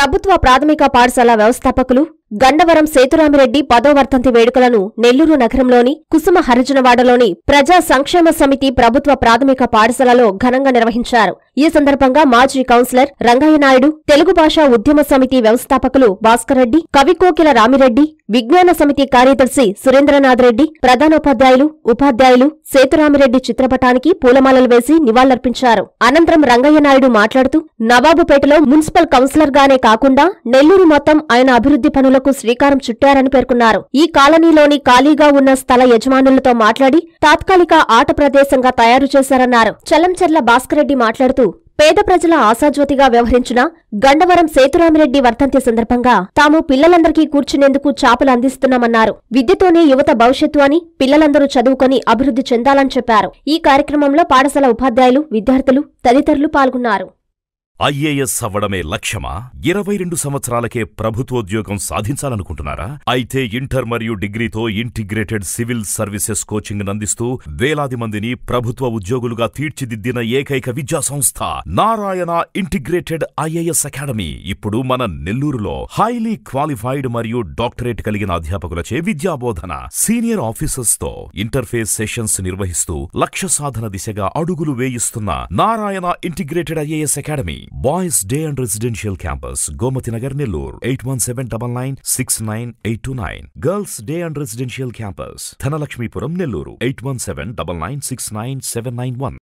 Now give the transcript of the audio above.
ప్రభుత్వ ప్రాథమిక పాఠశాల వ్యవస్థాపకులు గండవరం సేతురామిరెడ్డి పదో వర్ధంతి వేడుకలను నెల్లూరు నగరంలోని కుసుమ హరిజనవాడలోని ప్రజా సంక్షేమ సమితి ప్రభుత్వ ప్రాథమిక పాఠశాలలో ఘనంగా నిర్వహించారు ఈ సందర్భంగా మాజీ కౌన్సిలర్ రంగయ్య నాయుడు తెలుగు భాషా ఉద్యమ సమితి వ్యవస్థాపకులు భాస్కర్ రెడ్డి కవికోకిల రామిరెడ్డి విజ్ఞాన సమితి కార్యదర్శి సురేంద్రనాథ్ రెడ్డి ప్రధానోపాధ్యాయులు ఉపాధ్యాయులు సేతురామిరెడ్డి చిత్రపటానికి పూలమాలలు వేసి నివాళులర్పించారు అనంతరం రంగయ్య నాయుడు మాట్లాడుతూ నవాబుపేటలో మున్సిపల్ కౌన్సిలర్ గానే కాకుండా నెల్లూరు మొత్తం ఆయన అభివృద్ధి పనులకు శ్రీకారం చుట్టారని పేర్కొన్నారు ఈ కాలనీలోని ఖాళీగా ఉన్న స్థల యజమానులతో మాట్లాడి తాత్కాలిక ఆట ప్రదేశంగా తయారు చేశారన్నారు చల్లంచెర్ల భాస్కర్ రెడ్డి మాట్లాడుతూ పేద ప్రజల ఆశాజ్యోతిగా వ్యవహరించిన గండవరం సేతురామిరెడ్డి వర్ధంతి సందర్భంగా తాము పిల్లలందరికీ కూర్చునేందుకు చాపలు అందిస్తున్నామన్నారు విద్యతోనే యువత భవిష్యత్తు అని పిల్లలందరూ చదువుకొని అభివృద్ధి చెందాలని చెప్పారు ఈ కార్యక్రమంలో పాఠశాల ఉపాధ్యాయులు విద్యార్థులు తదితరులు పాల్గొన్నారు ఐఏఎస్ అవ్వడమే లక్ష్యమా ఇరవై రెండు సంవత్సరాలకే ప్రభుత్వోద్యోగం సాధించాలనుకుంటున్నారా అయితే ఇంటర్ మరియు డిగ్రీతో ఇంటిగ్రేటెడ్ సివిల్ సర్వీసెస్ కోచింగ్ అందిస్తూ వేలాది మందిని ప్రభుత్వ ఉద్యోగులుగా తీర్చిదిద్దిన ఏకైక విద్యా సంస్థ నారాయణ ఇంటిగ్రేటెడ్ ఐఏఎస్ అకాడమీ ఇప్పుడు మన నెల్లూరులో హైలీ క్వాలిఫైడ్ మరియు డాక్టరేట్ కలిగిన అధ్యాపకులచే విద్యాబోధన సీనియర్ ఆఫీసర్స్ తో ఇంటర్ఫేస్ సెషన్స్ నిర్వహిస్తూ లక్ష్య సాధన దిశగా అడుగులు వేయిస్తున్న Narayana integrated IAS academy boys day and residential campus Gomathi Nagar Nellore eight one seven double nine six nine eight two nine girls day and residential campus Dhanalakshmipuram Nellore eight one seven double nine six nine seven nine one